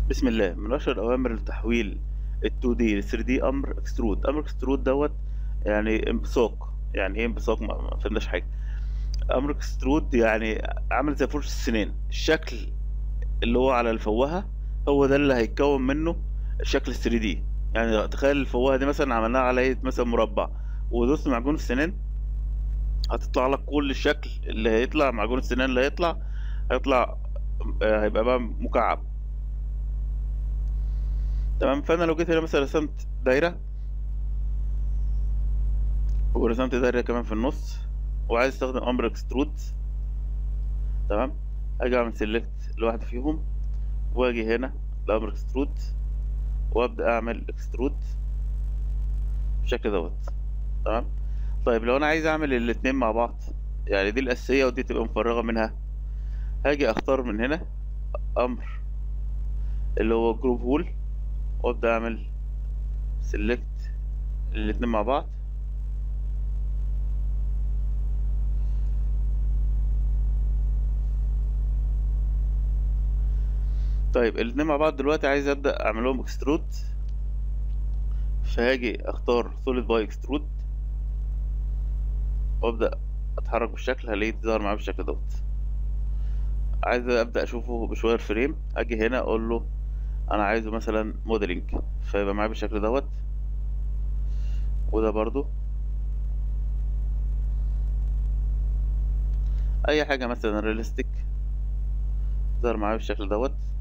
بسم الله من اشهر اوامر لتحويل ال 2 دي ل 3 دي امر اكسترود امر اكسترود دوت يعني انبثاق يعني ايه انبثاق ما ما فهمناش حاجه امر اكسترود يعني عامل زي فرشه السنان الشكل اللي هو على الفوهه هو ده اللي هيتكون منه الشكل ال 3 دي يعني تخيل الفوهه دي مثلا عملناها على هيئه مثلا مربع ودوست معجون السنان هتطلع لك كل الشكل اللي هيطلع معجون السنان اللي هيطلع هيطلع آه، هيبقى بقى مكعب تمام فانا لو جيت هنا مثلا رسمت دايره ورسمت دايره كمان في النص وعايز استخدم امر اكسترود تمام اجي اعمل سيلكت لواحده فيهم واجي هنا لامر اكسترود وابدا اعمل اكسترود بالشكل دوت تمام طيب لو انا عايز اعمل الاتنين مع بعض يعني دي الاساسيه ودي تبقى مفرغه منها هاجي اختار من هنا امر اللي هو جروب هول وابدا اعمل سيلكت الاتنين مع بعض طيب الاتنين مع بعض دلوقتي عايز ابدا اعمل لهم اكسترود فهاجي اختار سوليد باي اكسترود وابدا اتحرك بالشكل هلاقيه ظهر معايا بالشكل دوت عايز ابدا اشوفه بشويه فريم اجي هنا اقول له انا عايزه مثلا موديلنج فيبقى معايا بالشكل دوت وده برضو اي حاجه مثلا رياليستيك ظهر معايا بالشكل دوت